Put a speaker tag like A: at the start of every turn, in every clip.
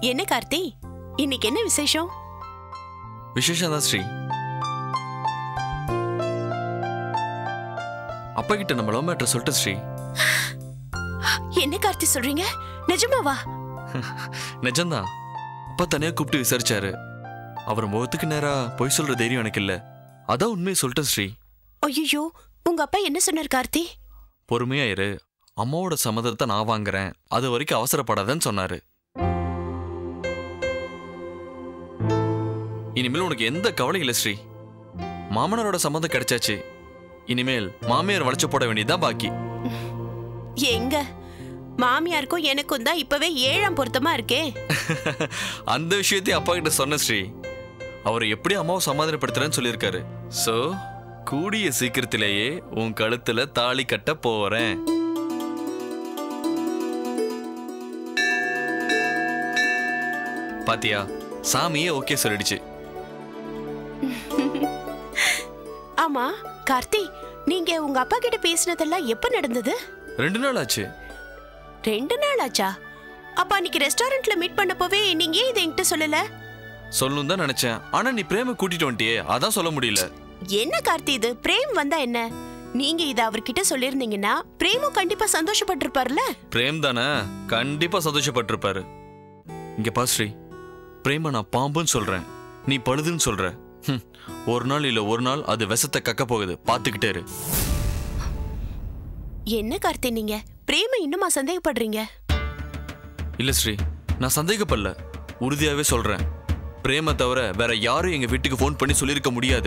A: என்ன கார்த்தி இன்னைக்கு என்ன விசேஷம்
B: விசேஷம் தான் ஸ்ரீ அப்பா கிட்ட நம்ம லவ் மேட்டர் சொல்லிட்டு ஸ்ரீ
A: என்ன கார்த்தி சொல்றீங்க நிஜமாவா
B: நிஜம்தான் அப்பா தனியா கூப்பிட்டு விசாரிச்சாரு அவர் முகத்துக்கு நேரா பொய் சொல்ற தைரியம் எனக்கு இல்ல அதான் உண்மையை சொல்லிட்டேன் ஸ்ரீ
A: ஐயோ உங்க அப்பா என்ன சொன்னார் கார்த்தி
B: பொறுமையா இரு அம்மாவோட சம்மதத்தை நான் வாங்குறேன் அது வரைக்கும் அவசரப்படாதன்னு சொன்னாரு இனிமேல் உனக்கு எந்த கவலையும் இல்லை ஸ்ரீ மாமனாரோட சம்மதம் கிடைச்சாச்சு இனிமேல் மாமியார் வளைச்சு போட வேண்டியதுதான் பாக்கி
A: எங்க மாமியாருக்கும் எனக்கும் தான் இப்பவே ஏழாம் பொருத்தமா இருக்கே
B: அந்த விஷயத்தையும் அப்பா கிட்ட சொன்ன ஸ்ரீ அவர் எப்படி அம்மாவை சமாதானப்படுத்துறேன்னு சொல்லியிருக்காரு சோ கூடிய சீக்கிரத்திலேயே உன் கழுத்துல தாலி கட்ட போறேன் பாத்தியா சாமியே ஓகே சொல்லிடுச்சு
A: ஆமா கார்த்தி நீங்க உங்க அப்பா கிட்ட பேசினதெல்லாம் எப்ப நடந்தது
B: ரெண்டு நாள் ஆச்சு
A: ரெண்டு நாள் ஆச்சா அப்ப அன்னைக்கு ரெஸ்டாரண்ட்ல மீட் பண்ணப்போவே நீங்க ஏன் இதை என்கிட்ட சொல்லல
B: சொல்லணும் தான் நினைச்சேன் ஆனா நீ பிரேம கூட்டிட்டு வந்துட்டியே அதான் சொல்ல முடியல
A: என்ன கார்த்தி இது பிரேம் வந்தா என்ன நீங்க இத அவர்கிட்ட சொல்லிருந்தீங்கன்னா பிரேமும் கண்டிப்பா சந்தோஷப்பட்டிருப்பார்ல
B: பிரேம் தானே கண்டிப்பா சந்தோஷப்பட்டிருப்பாரு இங்க பா ஸ்ரீ பிரேம நான் பாம்புன்னு சொல்றேன் நீ பழுதுன்னு சொல்ற ஹம், ஒரு நாள் இல்ல ஒரு நாள் அது விஷத்தை கக்க போகுது பாத்துக்கிட்டே இரு
A: என்ன கார்த்தி நீங்க பிரேம இன்னுமா சந்தேகப்படுறீங்க
B: இல்ல ஸ்ரீ நான் சந்தேகப்படல உறுதியாவே சொல்றேன் பிரேம தவிர வேற யாரும் எங்க வீட்டுக்கு ஃபோன் பண்ணி சொல்லியிருக்க முடியாது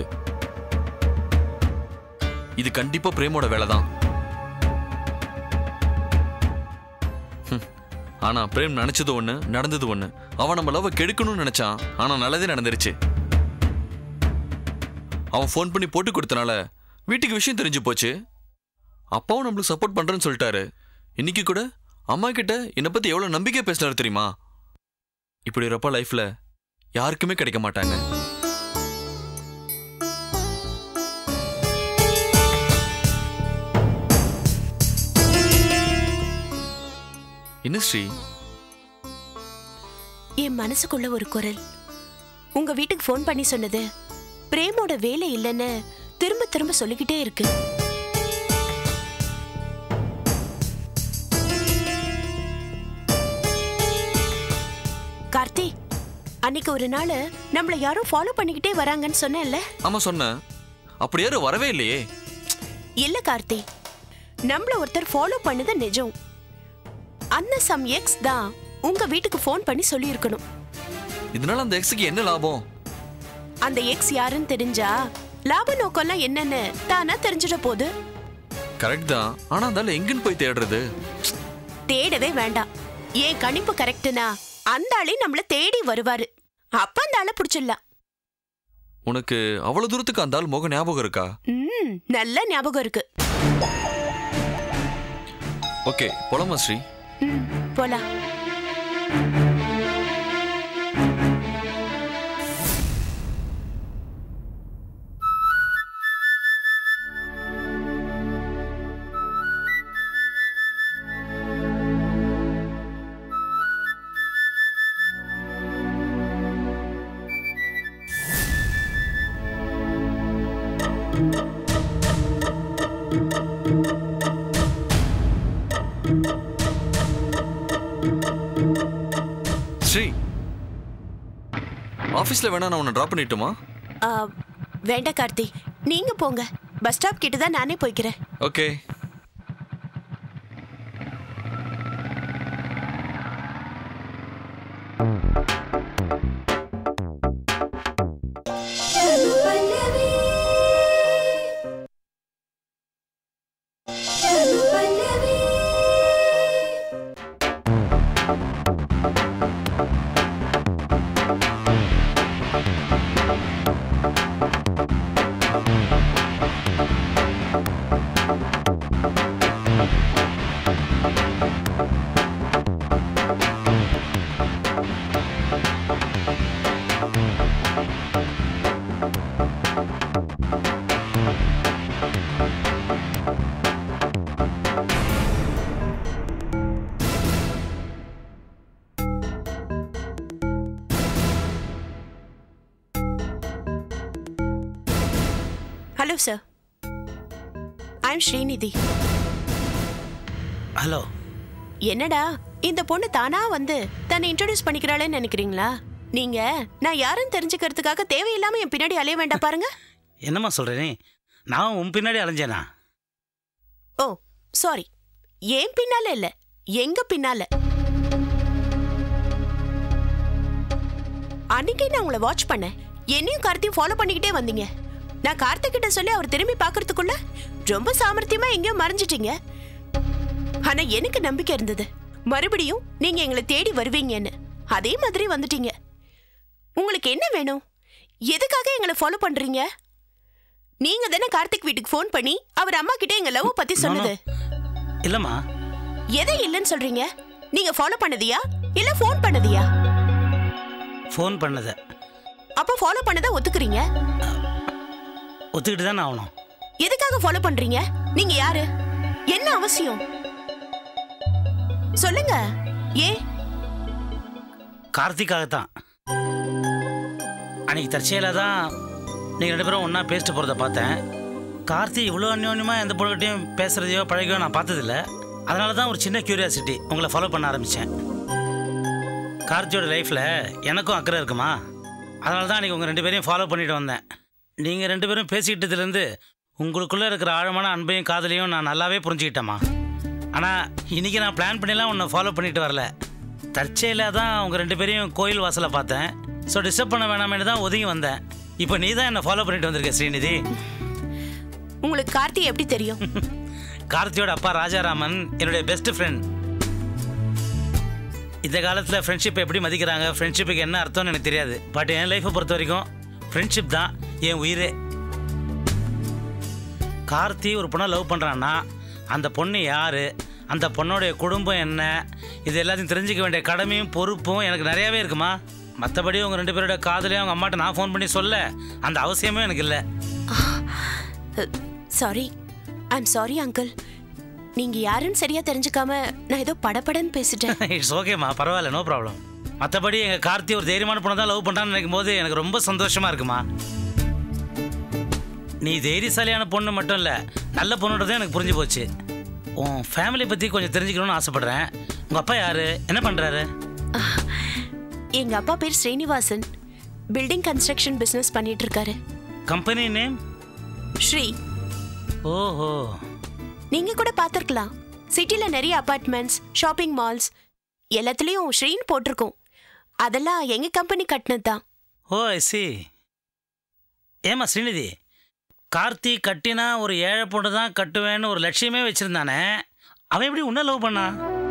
B: இது கண்டிப்பா பிரேமோட வேலை தான் ஆனா பிரேம் நினைச்சது ஒண்ணு நடந்தது ஒண்ணு அவன் நம்ம லவ் கெடுக்கணும்னு நினைச்சான் ஆனா நல்லதே நடந்துருச்சு அவன் ஃபோன் பண்ணி போட்டு கொடுத்தனால வீட்டுக்கு விஷயம் தெரிஞ்சு போச்சு அப்பாவும் நம்மளுக்கு சப்போர்ட் பண்றேன்னு சொல்லிட்டாரு இன்னைக்கு கூட அம்மா கிட்ட என்னை பத்தி எவ்வளவு நம்பிக்கை பேசினாரு தெரியுமா இப்படி ஒரு அப்பா லைஃப்ல யாருக்குமே கிடைக்க மாட்டாங்க என்ன ஸ்ரீ
A: என் மனசுக்குள்ள ஒரு குரல் உங்க வீட்டுக்கு ஃபோன் பண்ணி சொன்னது பிரேமோட வேலை இல்லைன்னு திரும்ப திரும்ப சொல்லிக்கிட்டே இருக்கு கார்த்தி அன்னைக்கு ஒரு நாள் நம்மள யாரும் ஃபாலோ பண்ணிக்கிட்டே வராங்கன்னு சொன்னேன்ல
B: ஆமா சொன்னேன் அப்படி யாரும் வரவே இல்லையே
A: இல்ல கார்த்தி நம்மள ஒருத்தர் ஃபாலோ பண்ணது நிஜம் அந்த சம் எக்ஸ் தான் உங்க வீட்டுக்கு ஃபோன் பண்ணி சொல்லியிருக்கணும்
B: இதனால அந்த எக்ஸுக்கு என்ன லாபம்
A: அந்த எக்ஸ் யாருன்னு தெரிஞ்சா லாப நோக்கம்லாம் என்னன்னு தானா தெரிஞ்சிட போகுது
B: கரெக்ட் தான் ஆனா அந்த ஆளு எங்கன்னு போய் தேடுறது
A: தேடவே வேண்டாம் ஏன் கணிப்பு கரெக்ட்னா அந்த ஆளே நம்மள தேடி வருவாரு அப்ப அந்த ஆளை பிடிச்சிடலாம்
B: உனக்கு அவ்வளவு தூரத்துக்கு அந்த ஆள் முகம் ஞாபகம் இருக்கா
A: ம் நல்ல ஞாபகம் இருக்கு
B: ஓகே போலாமா ஸ்ரீ
A: ம் போலாம்
B: ஸ்ரீ ஆஃபீஸில் வேணா நான் உன்னை ட்ராப் பண்ணிட்டுமா
A: ஆ, வேண்டாம் கார்த்தி நீங்க போங்க பஸ் ஸ்டாப் கிட்ட தான் நானே போய்க்கிறேன்
B: okay
A: hello sir I am Srinidhi
C: hello
A: என்னடா இந்த பொண்ணு தானா வந்து தன்னை இன்ட்ரோடியூஸ் பண்ணிக்கிறாளேன்னு நினைக்கிறீங்களா நீங்க நான் யாருன்னு தெரிஞ்சுக்கிறதுக்காக தேவையில்லாம என் பின்னாடி அலைய வேண்டாம் பாருங்க
C: என்னம்மா சொல்கிறேனே நான் உன் பின்னாடி அலைஞ்சேனா
A: ஓ சாரி ஏன் பின்னால இல்ல எங்க பின்னால அன்னைக்கே நான் உங்களை வாட்ச் பண்ணேன் என்னையும் கார்த்தியும் ஃபாலோ பண்ணிக்கிட்டே வந்தீங்க நான் கார்த்திக் கிட்ட சொல்லி அவர் திரும்பி பார்க்கறதுக்குள்ள ரொம்ப சாமர்த்தியமா எங்கேயோ மறைஞ்சிட்டீங்க ஆனா எனக்கு நம்பிக்கை இருந்தது மறுபடியும் நீங்க எங்களை தேடி வருவீங்கன்னு அதே மாதிரி வந்துட்டீங்க உங்களுக்கு என்ன வேணும் எதுக்காக எங்களை ஃபாலோ பண்றீங்க நீங்க தானே கார்த்திக் வீட்டுக்கு ஃபோன் பண்ணி அவர் அம்மா கிட்ட எங்க லவ் பத்தி சொன்னது
C: இல்லைம்மா
A: எதை இல்லைன்னு சொல்றீங்க நீங்க ஃபாலோ பண்ணதியா இல்ல ஃபோன் பண்ணதியா
C: ஃபோன் பண்ணதை
A: அப்போ ஃபாலோ பண்ணதை ஒத்துக்கிறீங்க
C: ஒத்துக்கிட்டு தானே ஆகணும்
A: எதுக்காக ஃபாலோ பண்றீங்க நீங்க யாரு என்ன அவசியம் சொல்லுங்க ஏ
C: கார்த்திக்காகத்தான் அன்னைக்கு தற்செயலாக தான் நீங்கள் ரெண்டு பேரும் ஒன்றா பேசிட்டு போகிறத பார்த்தேன் கார்த்தி இவ்வளோ அந்யோன்யமாக எந்த பொருள்கிட்டையும் பேசுகிறதையோ பழகையோ நான் பார்த்ததில்ல அதனால தான் ஒரு சின்ன கியூரியாசிட்டி உங்களை ஃபாலோ பண்ண ஆரம்பித்தேன் கார்த்தியோட லைஃப்பில் எனக்கும் அக்கறை இருக்குமா அதனால தான் அன்றைக்கி உங்கள் ரெண்டு பேரையும் ஃபாலோ பண்ணிட்டு வந்தேன் நீங்கள் ரெண்டு பேரும் பேசிக்கிட்டதுலேருந்து உங்களுக்குள்ளே இருக்கிற ஆழமான அன்பையும் காதலையும் நான் நல்லாவே புரிஞ்சுக்கிட்டேம்மா ஆனால் இன்றைக்கி நான் பிளான் பண்ணிலாம் உன்னை ஃபாலோ பண்ணிட்டு வரல தற்செயலாக தான் உங்கள் ரெண்டு பேரையும் கோயில் வாசலை பார்த்தேன் ஸோ டிஸ்டர்ப் பண்ண வேணாமேனு தான் ஒதுங்கி வந்தேன் இப்போ நீ தான் என்னை ஃபாலோ பண்ணிட்டு வந்திருக்க ஸ்ரீநிதி
A: உங்களுக்கு கார்த்தி எப்படி தெரியும்
C: கார்த்தியோட அப்பா ராஜாராமன் என்னுடைய பெஸ்ட் ஃப்ரெண்ட் இந்த காலத்தில் ஃப்ரெண்ட்ஷிப் எப்படி மதிக்கிறாங்க ஃப்ரெண்ட்ஷிப்புக்கு என்ன அர்த்தம்னு எனக்கு தெரியாது பட் என் லைஃப்பை பொறுத்த வரைக்கும் ஃப்ரெண்ட்ஷிப் தான் என் உயிரே கார்த்தி ஒரு பொண்ணை லவ் பண்ணுறான்னா அந்த பொண்ணு யார் அந்த பொண்ணோடைய குடும்பம் என்ன இது எல்லாத்தையும் தெரிஞ்சுக்க வேண்டிய கடமையும் பொறுப்பும் எனக்கு நிறையாவே இருக்குமா மற்றபடி உங்கள் ரெண்டு பேரோட காதலையும் அவங்க அம்மாட்ட நான் ஃபோன் பண்ணி சொல்ல அந்த அவசியமே எனக்கு இல்லை
A: சாரி ஐம் சாரி அங்கிள் நீங்க யாருன்னு சரியா தெரிஞ்சுக்காம நான் ஏதோ படபடன்னு பேசிட்டேன்
C: இட்ஸ் ஓகேம்மா பரவாயில்ல நோ ப்ராப்ளம் மற்றபடி எங்கள் கார்த்தி ஒரு தைரியமான பொண்ணை தான் லவ் பண்ணுறான்னு நினைக்கும் போது எனக்கு ரொம்ப சந்தோஷமா இருக்குமா நீ தைரியசாலியான பொண்ணு மட்டும் இல்லை நல்ல பொண்ணுன்றதும் எனக்கு புரிஞ்சு போச்சு உன் ஃபேமிலி பற்றி கொஞ்சம் தெரிஞ்சுக்கணும்னு ஆசைப்பட்றேன் உங்கள் அப்பா யார் என்ன பண்ணுறாரு
A: எங்க அப்பா பேர் ஸ்ரீனிவாசன் பில்டிங் கன்ஸ்ட்ரக்ஷன் பிசினஸ் பண்ணிட்டு இருக்காரு
C: கம்பெனி நேம்
A: ஸ்ரீ
C: ஓஹோ
A: நீங்க கூட பார்த்திருக்கலாம் சிட்டில நிறைய அபார்ட்மெண்ட்ஸ் ஷாப்பிங் மால்ஸ் எல்லாத்துலயும் ஸ்ரீன்னு போட்டிருக்கோம் அதெல்லாம் எங்க கம்பெனி கட்டினது தான்
C: ஓ ஐ சி ஏமா ஸ்ரீநிதி கார்த்தி கட்டினா ஒரு ஏழை பொண்ணு தான் கட்டுவேன்னு ஒரு லட்சியமே வச்சிருந்தானே அவன் எப்படி உன்ன லவ் பண்ணா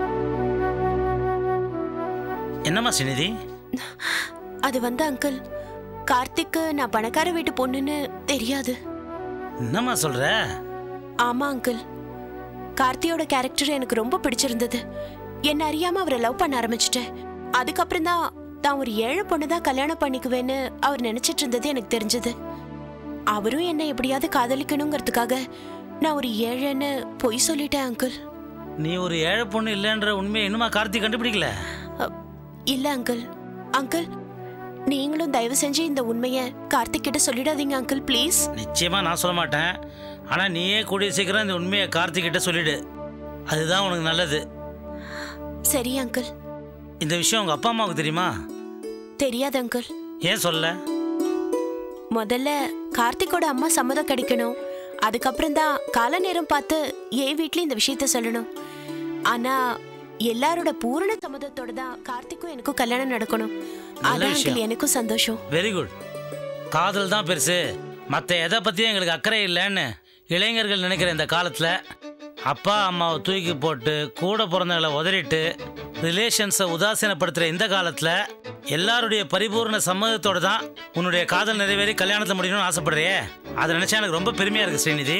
C: என்னம்மா ஸ்ரீநிதி
A: அது வந்து அங்கிள் கார்த்திக்கு நான் பணக்கார வீட்டு பொண்ணுன்னு தெரியாது
C: என்னம்மா சொல்ற
A: ஆமா அங்கிள் கார்த்தியோட கேரக்டர் எனக்கு ரொம்ப பிடிச்சிருந்தது என்ன அறியாம அவரை லவ் பண்ண ஆரம்பிச்சிட்டேன் அதுக்கப்புறம் தான் தான் ஒரு ஏழை பொண்ணு தான் கல்யாணம் பண்ணிக்குவேன்னு அவர் நினைச்சிட்டு இருந்தது எனக்கு தெரிஞ்சது அவரும் என்ன எப்படியாவது காதலிக்கணுங்கிறதுக்காக நான் ஒரு ஏழைன்னு பொய் சொல்லிட்டேன் அங்கிள்
C: நீ ஒரு ஏழை பொண்ணு இல்லைன்ற உண்மையை இன்னுமா கார்த்தி கண்டுபிடிக்கல
A: அ, இல்ல அங்கிள் அங்கிள் நீங்களும் தயவு செஞ்சு இந்த உண்மையை கார்த்திக் கிட்ட சொல்லிடாதீங்க அங்கிள் ப்ளீஸ்
C: நிச்சயமா நான் சொல்ல மாட்டேன் ஆனா நீயே கூடிய சீக்கிரம் இந்த உண்மையை கார்த்தி கிட்ட சொல்லிடு அதுதான் உனக்கு நல்லது
A: சரி அங்கிள்
C: இந்த விஷயம் உங்க அப்பா அம்மாவுக்கு தெரியுமா
A: தெரியாது அங்கிள்
C: ஏன் சொல்ல
A: முதல்ல கார்த்திக்கோட அம்மா சம்மதம் கிடைக்கணும் அதுக்கப்புறம் தான் கால நேரம் பார்த்து என் வீட்ல இந்த விஷயத்த சொல்லணும் ஆனா எல்லாரோட பூரண சம்மதத்தோட தான் கார்த்திக்கும் எனக்கும் கல்யாணம் நடக்கணும் அதான்
C: விஷயம்.
A: அங்கிள் எனக்கும் சந்தோஷம்
C: வெரி குட் காதல் தான் பெருசு மற்ற எதை பற்றியும் எங்களுக்கு அக்கறை இல்லைன்னு இளைஞர்கள் நினைக்கிற இந்த காலத்தில் அப்பா அம்மாவை தூக்கி போட்டு கூட பிறந்தவங்களை உதறிட்டு ரிலேஷன்ஸை உதாசீனப்படுத்துகிற இந்த காலத்தில் எல்லாருடைய பரிபூர்ண சம்மதத்தோட தான் உன்னுடைய காதல் நிறைவேறி கல்யாணத்தை முடியணும்னு ஆசைப்படுறியே அதை நினச்சா எனக்கு ரொம்ப பெருமையாக இருக்கு ஸ்ரீநிதி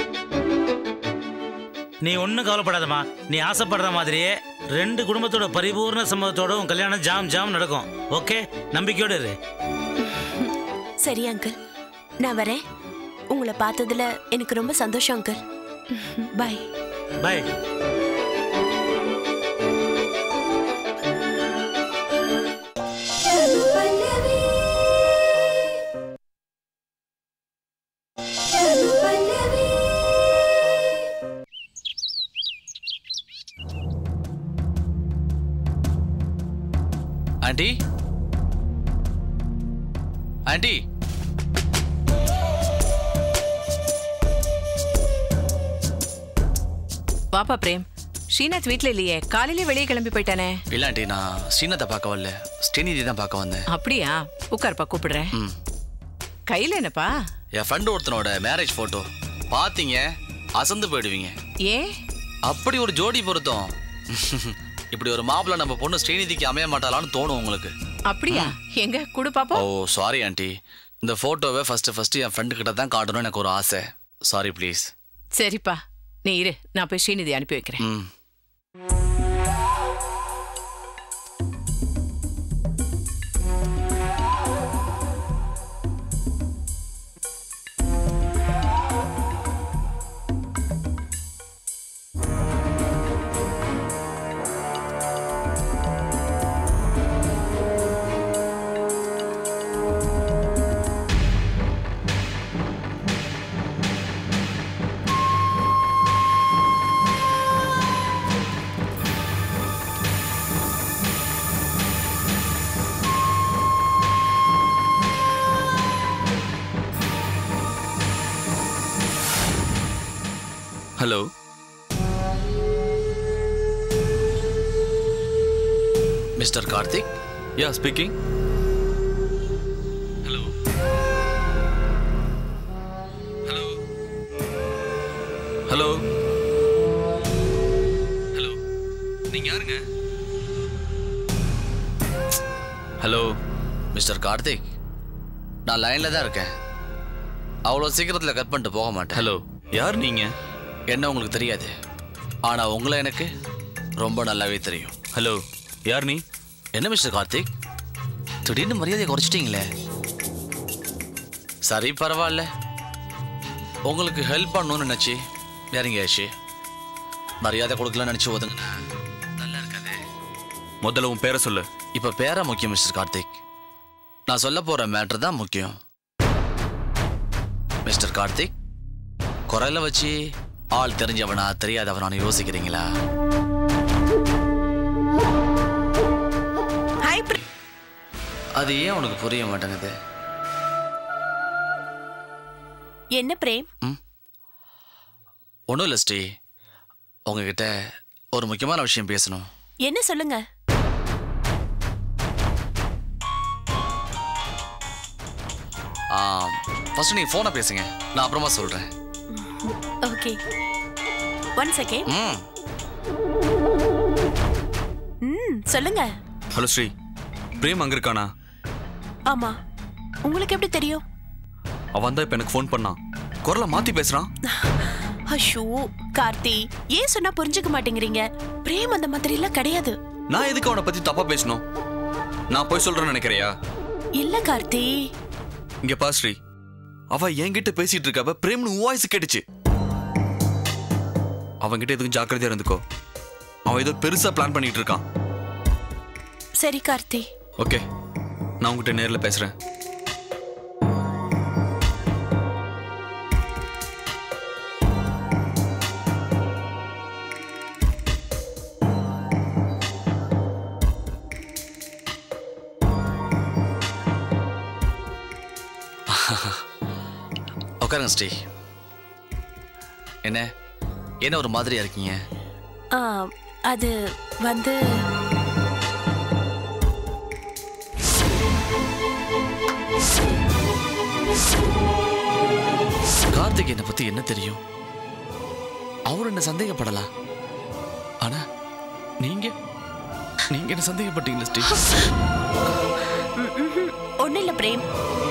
C: நீ ஒன்றும் கவலைப்படாதம்மா நீ ஆசைப்படுற மாதிரியே ரெண்டு குடும்பத்தோட பரிபூர்ண சம்மதத்தோட உன் கல்யாணம் ஜாம் ஜாம் நடக்கும் ஓகே நம்பிக்கையோடு இரு
A: சரி அங்கிள் நான் வரேன் உங்களை பார்த்ததுல எனக்கு ரொம்ப சந்தோஷம் uncle bye
C: bye
D: Palavi. Aunty aunty
E: வாப்பா பிரேம் ஸ்ரீநாத் வீட்ல இல்லையே காலையிலே வெளியே கிளம்பி போயிட்டானே
D: இல்ல ஆண்டி நான் ஸ்ரீநாத்தை பார்க்க வரல ஸ்ரீநிதி தான் பார்க்க வந்தேன்
E: அப்படியா உட்காருப்பா கூப்பிடுறேன்
D: ம்
E: கையில என்னப்பா
D: என் ஃப்ரெண்டு ஒருத்தனோட மேரேஜ் ஃபோட்டோ பார்த்தீங்க அசந்து போயிடுவீங்க
E: ஏன்
D: அப்படி ஒரு ஜோடி பொருத்தம் இப்படி ஒரு மாப்பிள்ளை நம்ம பொண்ணு ஸ்ரீநிதிக்கு அமைய மாட்டாளான்னு தோணும் உங்களுக்கு
E: அப்படியா எங்க குடு
D: ஓ
E: பாப்போம்
D: சாரி ஆண்டி இந்த ஃபோட்டோவை ஃபர்ஸ்ட் ஃபர்ஸ்ட் என் ஃப்ரெண்டு கிட்ட தான் காட்டணும்னு எனக்கு ஒரு ஆசை சாரி ப்ளீஸ்
E: சரிப்பா நீ இரு நான் போய் ஸ்ரீநிதி அனுப்பி வைக்கிறேன்
D: ம்
B: hello
D: mister Karthik
B: yeah speaking hello hello hello hello நீங்க யாருங்க ஹலோ
D: மிஸ்டர் கார்த்திக் நான் லைனில் தான் இருக்கேன் அவ்வளோ சீக்கிரத்தில் கட் பண்ணிட்டு போக மாட்டேன்
B: ஹலோ யார் நீங்க
D: என்ன உங்களுக்கு தெரியாது ஆனால் உங்களை எனக்கு ரொம்ப நல்லாவே தெரியும்
B: ஹலோ யார் நீ
D: என்ன மிஸ்டர் கார்த்திக் திடீர்னு மரியாதையை குறைச்சிட்டீங்களே சரி பரவாயில்ல உங்களுக்கு ஹெல்ப் பண்ணணும்னு நினச்சி இறங்கி ஆச்சு மரியாதை கொடுக்கலன்னு நினச்சி ஒதுங்கண்ணா நல்லா இருக்காது
B: முதல்ல உன் பேரை சொல்லு
D: இப்போ பேரா முக்கியம் மிஸ்டர் கார்த்திக் நான் சொல்ல போகிற மேட்ரு தான் முக்கியம் மிஸ்டர் கார்த்திக் குரலை வச்சு ஆள் தெரிஞ்சவனா தெரியாதவனான்னு யோசிக்கிறீங்களா
A: ஹாய் பிரேம்
D: அது ஏன் உனக்கு புரிய மாட்டேங்குது
A: என்ன பிரேம்
D: ஒன்றும் இல்லை ஸ்ரீ உங்ககிட்ட ஒரு முக்கியமான விஷயம் பேசணும்
A: என்ன சொல்லுங்க
D: ஃபர்ஸ்ட் நீங்கள் ஃபோனை பேசுங்க நான் அப்புறமா சொல்கிறேன்
A: ஓகே ஒன் செகண்ட்
D: ம்
A: ம் சொல்லுங்க
B: ஹலோ ஸ்ரீ பிரேம் அங்க இருக்கானா
A: ஆமா உங்களுக்கு எப்படி தெரியும்
B: அவன் தான் இப்ப எனக்கு ஃபோன் பண்ணான் குரலை மாத்தி பேசுறான்
A: அஷோ கார்த்தி ஏன் சொன்னா புரிஞ்சுக்க மாட்டேங்கிறீங்க பிரேம் அந்த மாதிரி எல்லாம் கிடையாது
B: நான் எதுக்கு அவனை பத்தி தப்பா பேசணும் நான் போய் சொல்றேன்னு நினைக்கிறியா
A: இல்ல கார்த்தி
B: இங்க பா ஸ்ரீ அவ என்கிட்ட பேசிட்டு இருக்கப்ப பிரேம்னு வாய்ஸ் கேட்டுச்சு அவன்கிட்ட எதுக்கும் ஜாக்கிரதையா இருந்துக்கோ அவன் ஏதோ பெருசா பிளான் பண்ணிட்டு இருக்கான்
A: சரி கார்த்தி
B: ஓகே நான் உங்ககிட்ட நேர்ல பேசுறேன்
D: உட்காருங்க ஸ்ரீ என்ன என்ன ஒரு மாதிரியா இருக்கீங்க
A: ஆ, அது வந்து
D: கார்த்திக் என்னை பத்தி என்ன தெரியும் அவர் என்ன சந்தேகப்படலாம் ஆனா நீங்க நீங்க என்ன சந்தேகப்பட்டீங்களா ஸ்ரீ
A: ஒன்னும் இல்ல பிரேம்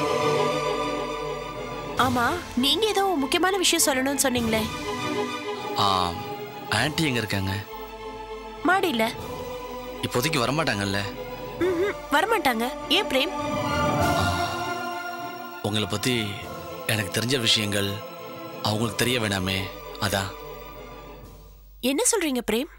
A: ஆமா நீங்க ஏதோ முக்கியமான விஷயம் சொல்லணும்னு சொன்னீங்களே
D: ஆம் ஆன்ட்டி எங்க இருக்காங்க
A: மாடியில
D: இப்போதைக்கு வரமாட்டாங்கல்ல
A: ம்ஹும், வரமாட்டாங்க ஏன் பிரேம்
D: உங்களை பத்தி எனக்கு தெரிஞ்ச விஷயங்கள் அவங்களுக்கு தெரிய வேணாமே அதான்
A: என்ன சொல்றீங்க பிரேம்